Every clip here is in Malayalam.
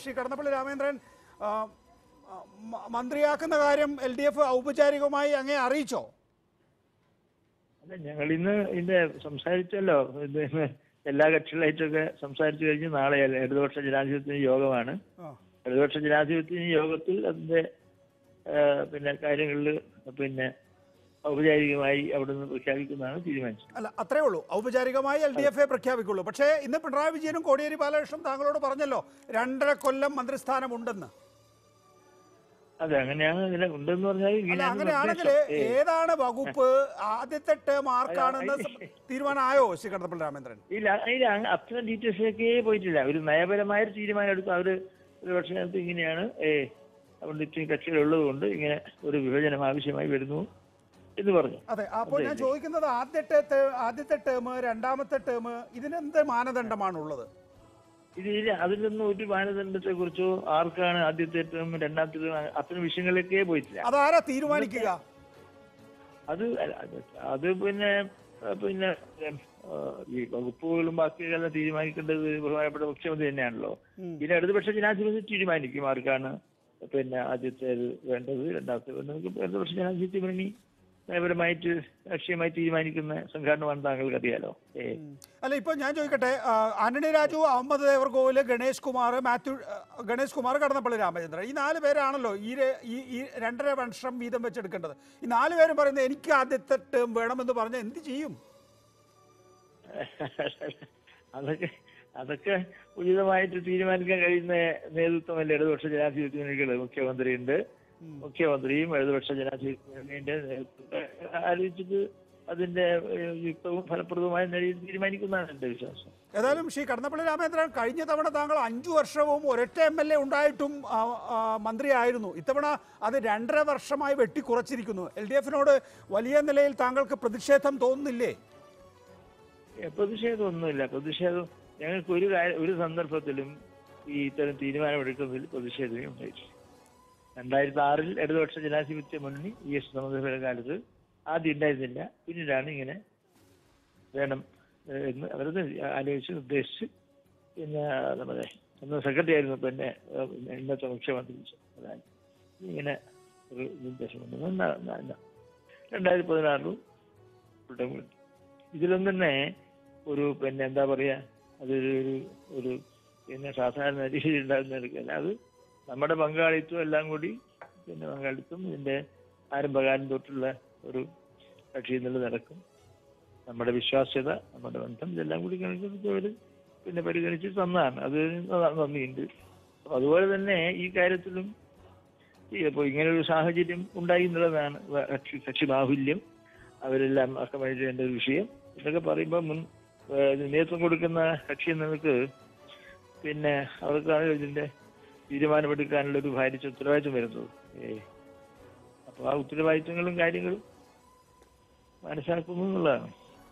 ശ്രീ കടന്നപ്പള്ളി രാമേന്ദ്രൻ ആ, ആ, മ- മന്ത്രിയാക്കുന്ന കാര്യം എൽ ഡി എഫ് ഔപചാരികമായി അങ്ങേ അറിയിച്ചോ അല്ല ഞങ്ങൾ ഇന്ന് ഇതിന്റെ സംസാരിച്ചല്ലോ ഇത് എല്ലാ കക്ഷികളായിട്ടൊക്കെ സംസാരിച്ചു കഴിഞ്ഞ് നാളെ ഇടതുപക്ഷ ജനാധിപത്യ യോഗമാണ് ആ. ഇടതുപക്ഷ ജനാധിപത്യ യോഗത്തിൽ അതിന്റെ ആ, പിന്നെ കാര്യങ്ങളിൽ പിന്നെ ഔപചാരികമായി അവിടുന്ന് പ്രഖ്യാപിക്കുന്നതാണ് തീരുമാനിച്ചത് അല്ല അത്രേ ഉള്ളൂ ഔപചാരികമായി എൽ ഡി എഫ് പ്രഖ്യാപിക്കുള്ളൂ പക്ഷേ ഇന്ന് പിണറായി വിജയനും കോടിയേരി ബാലകൃഷ്ണൻ താങ്കളോട് പറഞ്ഞല്ലോ രണ്ടര കൊല്ലം മന്ത്രിസ്ഥാനം ഉണ്ടെന്ന് അതെ അങ്ങനെയാണ് ഇതിനെ ഉണ്ടെന്ന് പറഞ്ഞാൽ അല്ല ഇങ്ങനെയാണ് അങ്ങനെയാണെങ്കിൽ നിർദ്ദേശം. ഏ, ഏതാണ് വകുപ്പ് ആദ്യത്തെ ടേം ആർക്കാണെന്ന് സ- തീരുമാനമായോ ശ്രീ കടന്നപ്പള്ളി രാമേന്ദ്രൻ ഇല്ല അതിൽ അങ്ങ് അത്ര ഡീറ്റെയിൽസിലേക്കേ പോയിട്ടില്ല ഒരു നയപരമായ ഒരു തീരുമാനം എടുത്തു അവര് ഒരു പക്ഷേ ഇങ്ങനെയാണ് ഏ അവിടെ ഇത്രയും കക്ഷികളുള്ളത് കൊണ്ട് ഇങ്ങനെ ഒരു വിഭജനം ആവശ്യമായി വരുന്നു എന്ന് പറഞ്ഞു അതെ അപ്പോൾ ഞാൻ ചോദിക്കുന്നത് ആദ്യത്തെ ടേ- ആദ്യത്തെ ടേം രണ്ടാമത്തെ ടേം ഇതിനെന്ത് മാനദണ്ഡമാണുള്ളത് ഇതിൽ അതിലൊന്നും ഒരു മാനദണ്ഡത്തെ കുറിച്ചോ ആർക്കാണ് ആദ്യത്തെ ടേം രണ്ടാമത്തെ ടേം അത്തരം വിഷയങ്ങളിലേക്കേ പോയിട്ടില്ല അതാരാ തീരുമാനിക്കുക അത് അല്ല, അത് അത് പിന്നെ ആ, പിന്നെ ആ, ഈ വകുപ്പുകളും ബാക്കിയെല്ലാം തീരുമാനിക്കേണ്ടത് ബഹുമാനപ്പെട്ട മുഖ്യമന്ത്രി തന്നെയാണല്ലോ ഉം. പിന്നെ ഇടതുപക്ഷ ജനാധിപത്യം തീരുമാനിക്കും ആർക്കാണ് പിന്നെ ആദ്യത്തേത് വേണ്ടത് രണ്ടാമത്തെ വേണ്ടത് ഇടതുപക്ഷ ജനാധിപത്യ മുന്നണി നയപരമായിട്ട് രാഷ്ട്രീയമായി തീരുമാനിക്കുന്ന സംഘടനമാണ് താങ്കൾക്ക് അറിയാലോ ഏ ഉം. അല്ല ഇപ്പൊ ഞാൻ ചോദിക്കട്ടെ ആ, ആന്റണി രാജു അഹമ്മദ് ദേവർകോവില് ഗണേഷ് കുമാർ മാത്യു ആ, ഗണേഷ് കുമാർ കടന്നപ്പള്ളി രാമചന്ദ്രൻ ഈ നാല് പേരാണല്ലോ ഈ രെ- ഈ ഈ രണ്ടര വർഷം വീതം വെച്ചെടുക്കേണ്ടത് ഈ നാല് പേരും പറയുന്നത് എനിക്ക് ആദ്യത്തെ ടേം വേണമെന്ന് പറഞ്ഞാൽ എന്ത് ചെയ്യും അതൊക്കെ അതൊക്കെ ഉചിതമായിട്ട് തീരുമാനിക്കാൻ കഴിയുന്ന നേതൃത്വമല്ലേ ഇടതുപക്ഷ ജനാധിപത്യ മുന്നണികൾ മുഖ്യമന്ത്രിയുണ്ട് മുഖ്യമന്ത്രിയും ഇടതുപക്ഷ ജനാധിപത്യ മുന്നണിയുടെ നേതൃത്വത്തെ ആലോചിച്ചിട്ട് അതിന്റെ ഏഹ്, യുക്തവും ഫലപ്രദവുമായ നിലയിൽ തീരുമാനിക്കുന്നതാണ് എന്റെ വിശ്വാസം ഏതായാലും ശ്രീ കടന്നപ്പള്ളി രാമേന്ദ്രൻ കഴിഞ്ഞ തവണ താങ്കൾ അഞ്ചു വർഷവും ഒരൊറ്റ എം എൽ എ ഉണ്ടായിട്ടും ആ, ആ, മന്ത്രിയായിരുന്നു ഇത്തവണ അത് രണ്ടര വർഷമായി വെട്ടിക്കുറച്ചിരിക്കുന്നു എൽ ഡി എഫിനോട് വലിയ നിലയിൽ താങ്കൾക്ക് പ്രതിഷേധം തോന്നുന്നില്ലേ ഏ, പ്രതിഷേധമൊന്നുമില്ല പ്രതിഷേധം ഞങ്ങൾക്ക് ഒരു കാര്യം ഒരു സന്ദർഭത്തിലും ഈ ഇത്തരം തീരുമാനമെടുക്കുന്നതിൽ പ്രതിഷേധമേ ഉണ്ടായിട്ടില്ല രണ്ടായിരത്തി ആറിൽ ഇടതുപക്ഷ ജനാധിപത്യ മുന്നണി ഇ എസ് സമതുഭരണ കാലത്ത് ആദ്യം ഉണ്ടായിരുന്നില്ല പിന്നീടാണ് ഇങ്ങനെ വേണം ഏ, എന്ന് അവരത് ആലോചിച്ച് നിർദ്ദേശിച്ച് പിന്നെ നമ്മുടെ അന്ന് സെക്രട്ടറി ആയിരുന്നു പിന്നെ ഏ, പിന്നെ ഇന്നത്തെ മുഖ്യമന്ത്രി അതാണ് ഇങ്ങനെ ഒരു നിർദ്ദേശം വന്നു എന്നാ- എന്നാ- എന്നാ. രണ്ടായിരത്തി പതിനാറിലും ഫുൾടൈം കിട്ടി ഇതിലൊന്നും തന്നെ ഒരു പിന്നെ എന്താ പറയാ അതൊരു ഒരു ഒരു പിന്നെ സാധാരണ രീതിയിൽ ഉണ്ടാകുന്ന എടുക്കല്ല അത് നമ്മുടെ പങ്കാളിത്തം എല്ലാം കൂടി പിന്നെ പങ്കാളിത്തം ഇതിന്റെ ആരംഭകാലം തൊട്ടുള്ള ഒരു കക്ഷി എന്നുള്ള നടക്കും നമ്മുടെ വിശ്വാസ്യത നമ്മുടെ ബന്ധം ഇതെല്ലാം കൂടി കണക്കെടുത്ത് അവര് പിന്നെ പരിഗണിച്ച് തന്നതാണ് അത് നന്ദിയുണ്ട് അപ്പൊ അതുപോലെ തന്നെ ഈ കാര്യത്തിലും ഇപ്പോൾ ഇങ്ങനെ ഒരു സാഹചര്യം ഉണ്ടായി എന്നുള്ളതാണ് വ- കക്ഷി കക്ഷി ബാഹുല്യം അവരെല്ലാം അക്കമൈറ്റ് ചെയ്യേണ്ട ഒരു വിഷയം ഇതൊക്കെ പറയുമ്പോൾ മുൻ ഏഹ് ഇത് നേതൃത്വം കൊടുക്കുന്ന കക്ഷി എന്നത് പിന്നെ അവർക്കാണ് ഇതിന്റെ തീരുമാനമെടുക്കാനുള്ള ഒരു ഭാരിച്ച ഉത്തരവാദിത്വം വരുന്നത് ഏ അപ്പോൾ ആ ഉത്തരവാദിത്വങ്ങളും കാര്യങ്ങളും മനസ്സിലാക്കുന്നു എന്നുള്ളതാണ്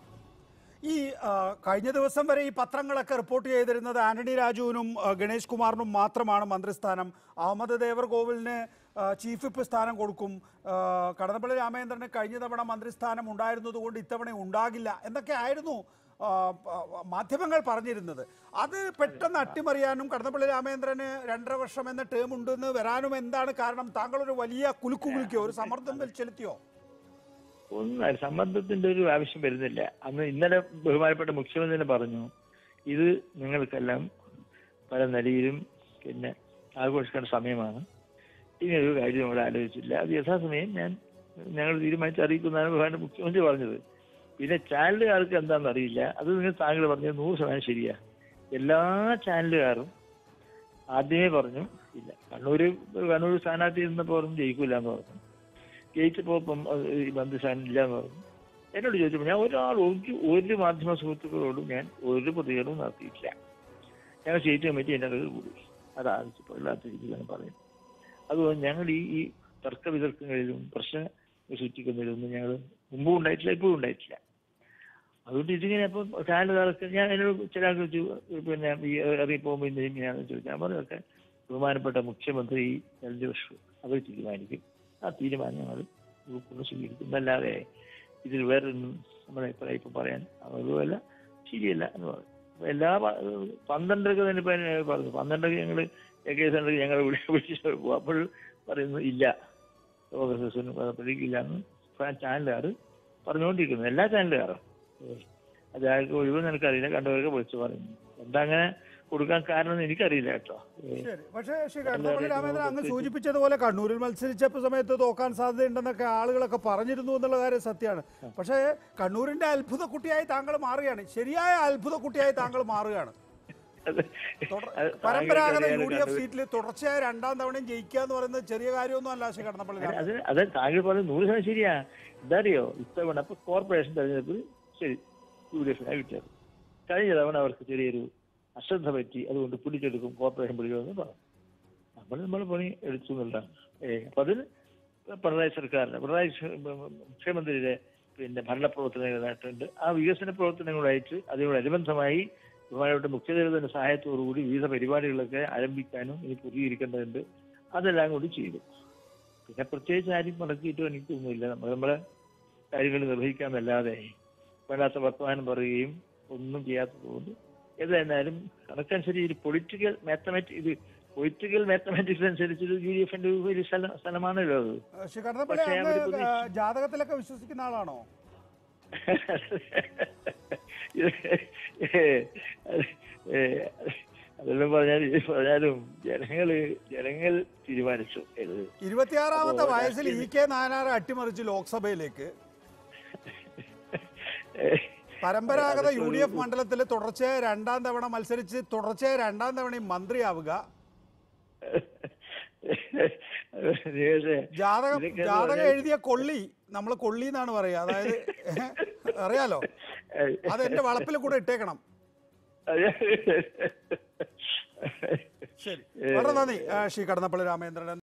ഈ ആ, കഴിഞ്ഞ ദിവസം വരെ ഈ പത്രങ്ങളൊക്കെ റിപ്പോർട്ട് ചെയ്തിരുന്നത് ആന്റണി രാജുവിനും ആ, ഗണേഷ് കുമാറിനും മാത്രമാണ് മന്ത്രിസ്ഥാനം അഹമ്മദ് ദേവർകോവിലിന് ആ, ചീഫ് വിപ്പ് സ്ഥാനം കൊടുക്കും ആ, കടന്നപ്പള്ളി രാമേന്ദ്രന് കഴിഞ്ഞ തവണ മന്ത്രിസ്ഥാനം ഉണ്ടായിരുന്നതുകൊണ്ട് ഇത്തവണ ഉണ്ടാകില്ല എന്നൊക്കെ ആയിരുന്നു ആ, പ- മാധ്യമങ്ങൾ പറഞ്ഞിരുന്നത് അത് പെട്ടെന്ന് അട്ടിമറിയാനും കടന്നപ്പള്ളി രാമേന്ദ്രന് രണ്ടര വർഷം എന്ന ടേം ഉണ്ടെന്ന് വരാനും എന്താണ് കാരണം താങ്കൾ ഒരു വലിയ കുലുക്കു കുലുക്കിയോ ഒരു സമ്മർദ്ദം ചെലുത്തിയോ ഒന്നും സമ്മർദ്ദത്തിന്റെ ഒരു ആവശ്യം വരുന്നില്ല അന്ന് ഇന്നലെ ബഹുമാനപ്പെട്ട മുഖ്യമന്ത്രി തന്നെ പറഞ്ഞു ഇത് നിങ്ങൾക്കെല്ലാം പല നിലയിലും പിന്നെ ആഘോഷിക്കേണ്ട സമയമാണ് ഇങ്ങനെ ഒരു കാര്യം നമ്മൾ ആലോചിച്ചില്ല അത് യഥാസമയം ഞാൻ ഞങ്ങൾ തീരുമാനിച്ച് അറിയിക്കുന്നതാണ് ബഹുമാനപ്പെട്ട മുഖ്യമന്ത്രി പറഞ്ഞത് പിന്നെ ചാനലുകാർക്ക് എന്താണെന്ന് അറിയില്ല അത് നിങ്ങൾ താങ്കൾ പറഞ്ഞത് നൂറ് ശതമാനം ശരിയാ എല്ലാ ചാനലുകാരും ആദ്യമേ പറഞ്ഞു ഇല്ല കണ്ണൂര് കണ്ണൂർ സ്ഥാനാർത്ഥി ഇരുന്നപ്പോൾ പറഞ്ഞു ജയിക്കൂല എന്ന് പറഞ്ഞു ജയിച്ചപ്പോ ഇപ്പം അത് ഈ മന്ത്രിസ്ഥാനം ഇല്ല എന്ന് പറഞ്ഞു എന്നോട് ചോദിച്ചപ്പോൾ ഞാൻ ഒരാൾ ഒരു ഒരു മാധ്യമ സുഹൃത്തുക്കളോടും ഞാൻ ഒരു പ്രതികരണവും നടത്തിയിട്ടില്ല ഞങ്ങൾ സ്റ്റേറ്റ് കമ്മിറ്റി എൻ്റെ അടുത്ത് കൂടി അത് ആവശ്യപ്പെടില്ലാത്ത രീതിയിലാണ് പറയുന്നത് അതുകൊണ്ട് ഞങ്ങൾ ഈ ഈ തർക്ക വിതർക്കങ്ങളിലും പ്രശ്നം സൃഷ്ടിക്കുന്നതിലൊന്നും ഞങ്ങൾ മുമ്പും ഉണ്ടായിട്ടില്ല ഇപ്പോഴും ഉണ്ടായിട്ടില്ല അതുകൊണ്ട് ഇതിങ്ങനെ അപ്പം ചാനലുകാർക്ക് ഞാൻ എന്നോട് ചില ആൾക്ക് ചോദിച്ചു പിന്നെ ഈ അറിയിപ്പോകുമ്പോൾ ഇന്ന് ഇങ്ങനെയാണെന്ന് ചോദിച്ചു ഞാൻ പറഞ്ഞൊക്കെ ബഹുമാനപ്പെട്ട മുഖ്യമന്ത്രി രണ്ട് വർഷം അവർ തീരുമാനിക്കും ആ തീരുമാനം ഞങ്ങൾ ഉൾക്കൊണ്ട് സ്വീകരിക്കുന്നല്ലാതെ ഇതിൽ വേറൊന്നും നമ്മുടെ അഭിപ്രായം ഇപ്പം പറയാൻ അതുമല്ല ശരിയല്ല എന്ന് പറഞ്ഞു അപ്പൊ എല്ലാ പ- പന്ത്രണ്ടരക്ക് തന്നെ ഇപ്പം പറഞ്ഞു പന്ത്രണ്ടരക്ക് ഞങ്ങൾ എ കെ സെന്റർ ഞങ്ങൾ വിളിച്ചു അപ്പോൾ പറയുന്നു ഇല്ല ഓഗസ്റ്റിന് പദ്ധതിക്കില്ല എന്ന് ചാനലുകാർ പറഞ്ഞുകൊണ്ടിരിക്കുന്നു എല്ലാ ചാനലുകാരും അത് ആർക്ക് ഒഴിവ് നിനക്കറിയില്ല കണ്ടവരൊക്കെ വിളിച്ചു പറയുന്നു എന്താ അങ്ങനെ കൊടുക്കാൻ കാരണം എന്ന് എനിക്കറിയില്ല കേട്ടോ ഏ, ശരി പക്ഷേ ശ്രീ കടന്നപ്പള്ളി രാമേന്ദ്രൻ അങ്ങ് സൂചിപ്പിച്ചതുപോലെ കണ്ണൂരിൽ മത്സരിച്ചപ്പോൾ സമയത്ത് തോക്കാൻ സാധ്യതയുണ്ടെന്നൊക്കെ ആളുകളൊക്കെ പറഞ്ഞിരുന്നു എന്നുള്ള കാര്യം സത്യമാണ് പക്ഷേ കണ്ണൂരിന്റെ അത്ഭുത കുട്ടിയായി താങ്കൾ മാറുകയാണ് ശരിയായ അത്ഭുത കുട്ടിയായി താങ്കൾ മാറുകയാണ് അത് തുടർ- അത് പരമ്പരാഗത താങ്കൾക്ക് യു ഡി എഫ് അറിയാലോ സീറ്റിൽ തുടർച്ചയായ രണ്ടാം തവണയും ജയിക്കുക എന്ന് പറയുന്നത് ചെറിയ കാര്യമൊന്നും അല്ല ശ്രീ കടന്നപ്പള്ളി രാമേന്ദ്രൻ അത് അത് താങ്കൾ പറഞ്ഞത് നൂറ് ശതമാനം ശരിയാ എന്താ അറിയോ ഇത്തവണ അപ്പൊ കോർപ്പറേഷൻ തെരഞ്ഞെടുപ്പിൽ ശരി യു ഡി എഫിനാണ് കിട്ടിയത് കഴിഞ്ഞ തവണ അവർക്ക് ചെറിയൊരു അശ്രദ്ധ പറ്റി അതുകൊണ്ട് പിടിച്ചെടുക്കും കോർപ്പറേഷൻ പിടിക്കുമെന്ന് പറഞ്ഞു നമ്മൾ നമ്മൾ പണി എടുത്തു എന്നുള്ളതാണ് ഏ അപ്പൊ അതിന് പിണറായി സർക്കാരിന് പിണറായി ശ- മുഖ്യമന്ത്രിയുടെ പിന്നെ ഭരണപ്രവർത്തനങ്ങൾ നേട്ടമുണ്ട് ആ വികസന പ്രവർത്തനങ്ങളായിട്ട് അതിനോടനുബന്ധമായി ബഹുമാനപ്പെട്ട മുഖ്യമന്ത്രിയുടെ സഹായത്തോടുകൂടി വിവിധ പരിപാടികളൊക്കെ ആരംഭിക്കാനും ഇനി പൂർത്തീകരിക്കേണ്ടതുണ്ട് അതെല്ലാം കൂടി ചെയ്തു പിന്നെ പ്രത്യേകിച്ച് ആരും മുടക്കിയിട്ടും എനിക്കൊന്നുമില്ല നമ്മൾ നമ്മളെ കാര്യങ്ങൾ നിർവഹിക്കാമെന്നല്ലാതെ വേണ്ടാത്ത വർത്തമാനം പറയുകയും ഒന്നും ചെയ്യാത്തതുകൊണ്ട് ഏതായിരുന്നാലും കണക്കനുസരിച്ച് ഇത് പൊളിറ്റിക്കൽ മാത്തമാറ്റിക് ഇത് പൊളിറ്റിക്കൽ മാത്തമാറ്റിക്സ് അനുസരിച്ച് യു ഡി എഫിന്റെ ഒരു സ്ഥലം സ്ഥലമാണല്ലോ അത് ശ്രീ കടന്നപ്പള്ളി പക്ഷേ അങ്ങ് അവര് പ്രതീക്ഷ- ആ, ജാതകത്തിലൊക്കെ വിശ്വസിക്കുന്ന ആളാണോ അതെല്ലാം പറഞ്ഞാൽ ഇത് പറഞ്ഞാലും ജനങ്ങള് ജനങ്ങൾ തീരുമാനിച്ചു ഇത് ഇരുപത്തിയാറാമത്തെ അപ്പോ വയസ്സിൽ ഇ കെ നായനാറെ അട്ടിമറിച്ച് ലോക്സഭയിലേക്ക് പരമ്പരാഗത യു ഡി എഫ് മണ്ഡലത്തിൽ തുടർച്ചയായ രണ്ടാം തവണ മത്സരിച്ച് തുടർച്ചയായ രണ്ടാം തവണയും മന്ത്രിയാവുക നികേഷേ, ജാതകം ഇതൊക്കെ എന്ന് ജാതകം പറഞ്ഞാൽ- എഴുതിയ കൊള്ളി നമ്മൾ കൊള്ളി എന്നാണ് പറയുക അതായത് അറിയാലോ അത് എന്റെ വളപ്പിൽ കൂടെ ഇട്ടേക്കണം ശരി വളരെ നന്ദി ആ, ശ്രീ കടന്നപ്പള്ളി രാമേന്ദ്രൻ